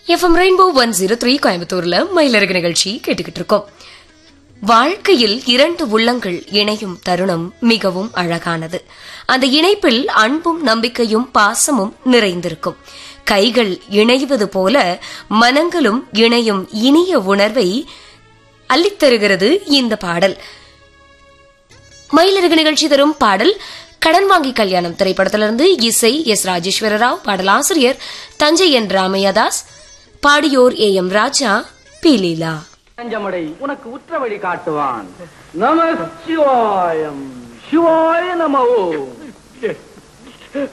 FM rainbow one zero three கோயம்புத்தூர்ல மயிலருகு நிகழ்ச்சி கேட்டுக்கிட்டு இருக்கோம் வாழ்க்கையில் இரண்டு உள்ளங்கள் இணையும் தருணம் மிகவும் அழகானது அந்த இணைப்பில் அன்பும் நம்பிக்கையும் பாசமும் நிறைந்திருக்கும் கைகள் இணைவது போல மனங்களும் இணையும் இனிய உணர்வை அள்ளித்தருகிறது இந்த பாடல் மயிலருகு நிகழ்ச்சி தரும் பாடல் கடன் வாங்கி கல்யாணம் திரைப்படத்திலிருந்து இசை எஸ் ராஜேஸ்வர ராவ் பாடலாசிரியர் தஞ்சை என் ராமையாதாஸ் பாடியோர் A M Raja P Leela பஞ்சமடை உனக்கு உற்ற வழி காட்டுவான் நம சிவாயம் சிவாய நம ஓம்